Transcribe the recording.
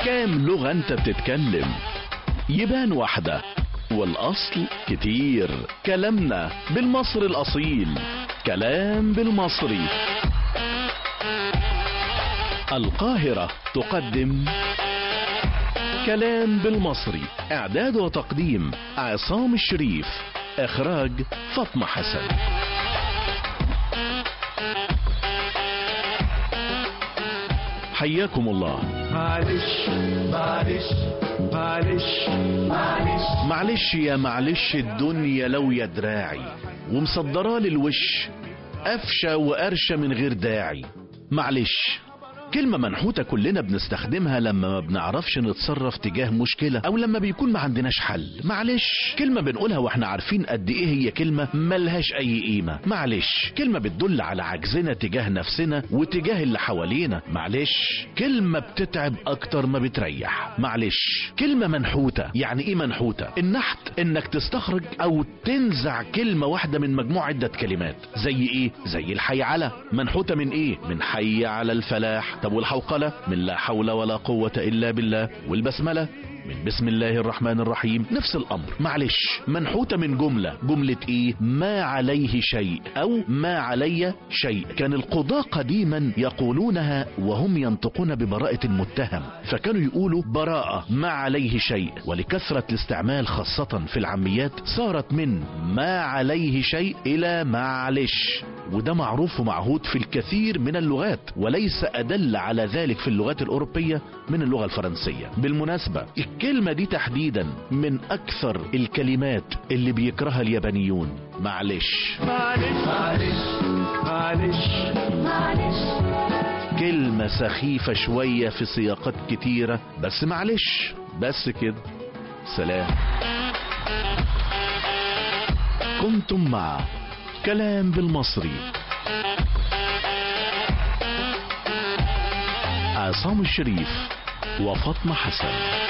كام لغة انت بتتكلم يبان واحدة والأصل كتير كلامنا بالمصري الأصيل كلام بالمصري القاهرة تقدم كلام بالمصري اعداد وتقديم عصام الشريف اخراج فاطمة حسن حياكم الله معلش معلش معلش معلش معلش يا معلش الدنيا لو يا دراعي ومصدراه للوش قفشة وقرشة من غير داعي معلش كلمة منحوتة كلنا بنستخدمها لما ما بنعرفش نتصرف تجاه مشكلة أو لما بيكون ما عندناش حل معلش كلمة بنقولها واحنا عارفين قد إيه هي كلمة ملهاش أي قيمة معلش كلمة بتدل على عجزنا تجاه نفسنا وتجاه اللي حوالينا معلش كلمة بتتعب أكتر ما بتريح معلش كلمة منحوتة يعني إيه منحوتة النحت إنك تستخرج أو تنزع كلمة واحدة من مجموعة عدة كلمات زي إيه زي الحيعلة منحوتة من إيه من حي على الفلاح طب والحوقلة من لا حول ولا قوة إلا بالله والبسملة من بسم الله الرحمن الرحيم نفس الأمر معلش منحوتة من جملة جملة إيه ما عليه شيء أو ما علي شيء كان القضاة قديما يقولونها وهم ينطقون ببراءة المتهم فكانوا يقولوا براءة ما عليه شيء ولكثرة الاستعمال خاصة في العاميات صارت من ما عليه شيء إلى معلش وده معروف ومعهود في الكثير من اللغات وليس أدل على ذلك في اللغات الأوروبية من اللغة الفرنسية بالمناسبة الكلمة دي تحديدا من أكثر الكلمات اللي بيكرهها اليابانيون معلش معلش معلش معلش كلمة سخيفة شوية في سياقات كتيرة بس معلش بس كده سلام كنتم مع كلام بالمصري عصام الشريف وفاطمة حسن